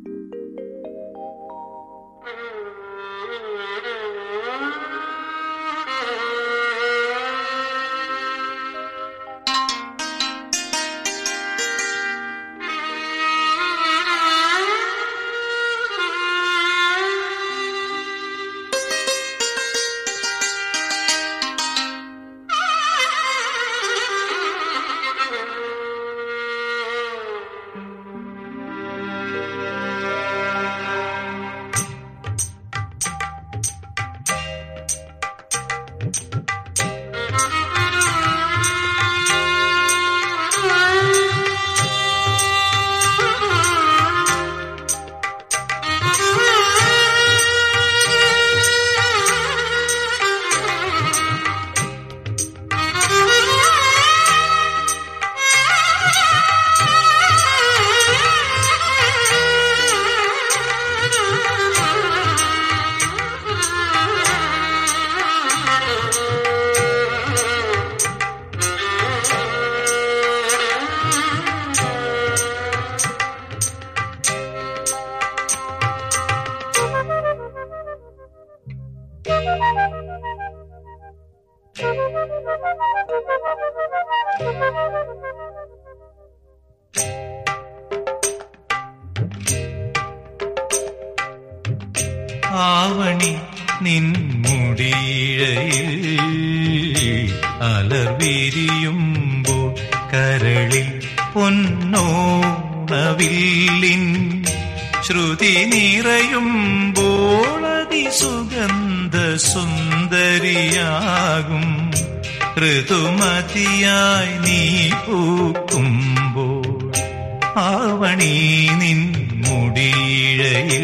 ആവണി നിൻമുടിയിഴയിൽ അലർവിരിയുമ്പോൾ കരളിൽ പൊന്നോണവില്ലിൻ ശ്രുതി നിറയുമ്പോൾ അതിസുഗന്ധ സുന്ദരിയാകും ഋതുമതിയായി നീ പൂക്കുമ്പോൾ ആവണി നിൻ മുടിയിഴയിൽ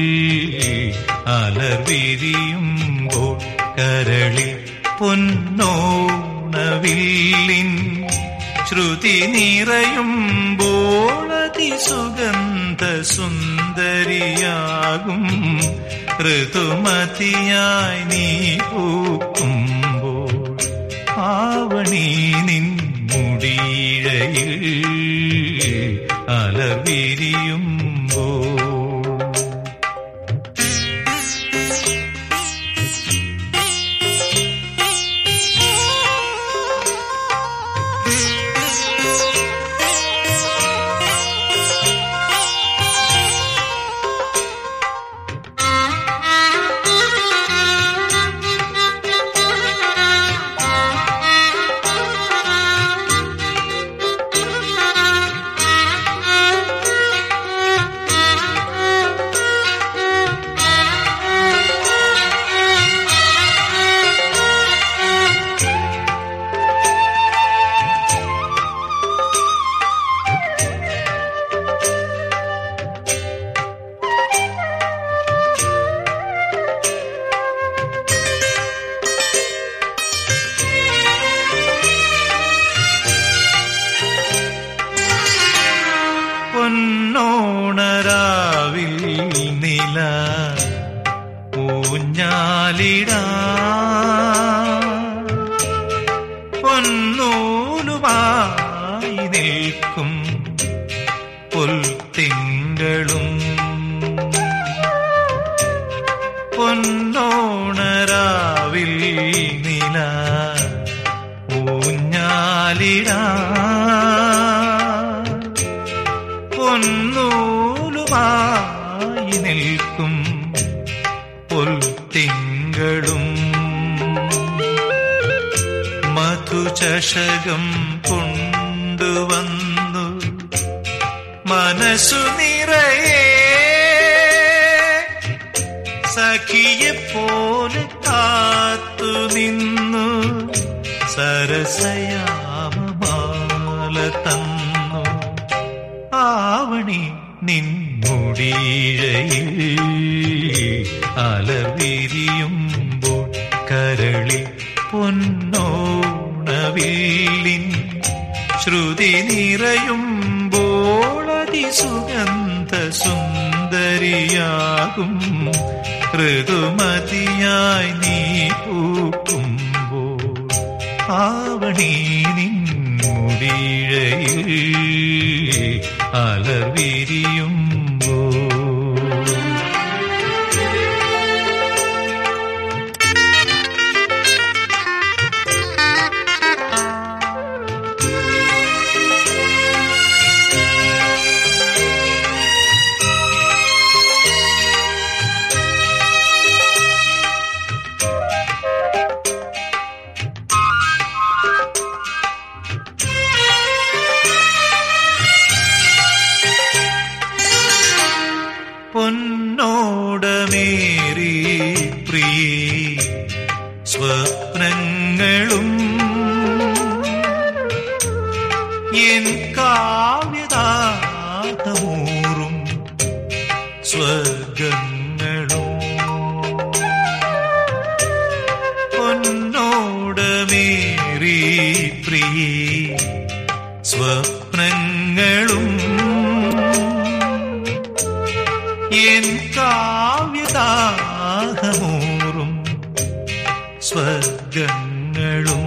അലർവിരിയുമ്പോൾ കരളിൽ പൊന്നോണവില്ലിൻ ശ്രുതി നിറയുമ്പോൾ അതിസുഗന്ധ സുന്ദരിയാകും ഋതുമതിയായി നീ പൂക്കുമ്പോൾ ആവണി നിൻ മുടിയിഴയിൽ അലവിരിയുമ്പോൾ പൊന്നോണരാവിൽ നില ഊഞ്ഞാലിടാ പൊന്നൂലുമായി നിൽക്കും പൊൽത്തിങ്കളും പൊന്നോണരാവിൽ നില ഊഞ്ഞാലിടാ പൊന്നൂലുമായി നിൽക്കും പൊൽത്തിങ്കളും മധുചഷകം കൊണ്ടുവന്നു മനസ്സു നിറയെ സഖിയെ പോലെ കാത്തു നിന്നു സരസയാമമാല തന്നു ആവണി നിൻമുടിയിഴയിൽ അലവിരിയുമ്പോൾ കരളിൽ പൊന്നോണവില്ലിൻ ശ്രുതി നിറയുമ്പോൾ അതിസുഗന്ധ സുന്ദരിയാകും ഋതുമതിയായി നീ പൂക്കുമ്പോൾ ആവണി നിൻമുടിയിഴയിൽ അലർവിരിയുമ്പോൾ പൊന്നോടമേറി പ്രിയേ സ്വപ്നങ്ങളും എൻ കാവ്യതാതമൂറും സ്വർഗങ്ങളും പൊന്നോടമേറി പ്രിയേ സ്വപ്നങ്ങളും എൻ കാവ്യതാഹമൂറും സ്വർഗങ്ങളും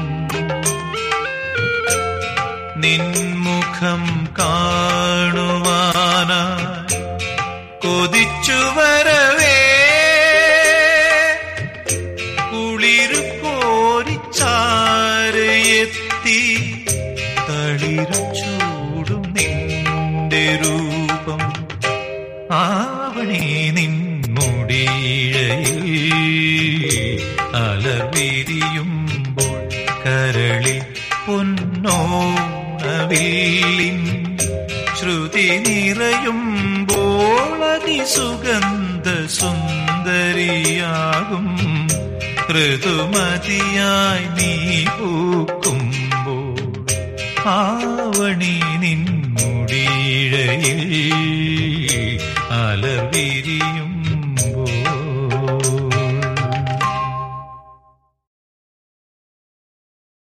നിൻമുഖം കാണുവാനായി കൊതിച്ചു വരവേ കുളിരു കോരിച്ചാരയെത്തി തളിരു ചൂടും നിന്റെ രൂപം ആവണി നിൻമുടിയിഴയിൽ അലവിരിയുമ്പോൾ കരളി പൊന്നോണവില്ലിൻ ശ്രുതി നിറയുമ്പോൾ അതിസുഗന്ധ സുന്ദരിയാകും ഋതുമതിയായി നീ പൂക്കുമ്പോൾ ആവണി നിൻമുടിയിഴയിൽ അലവിരിയും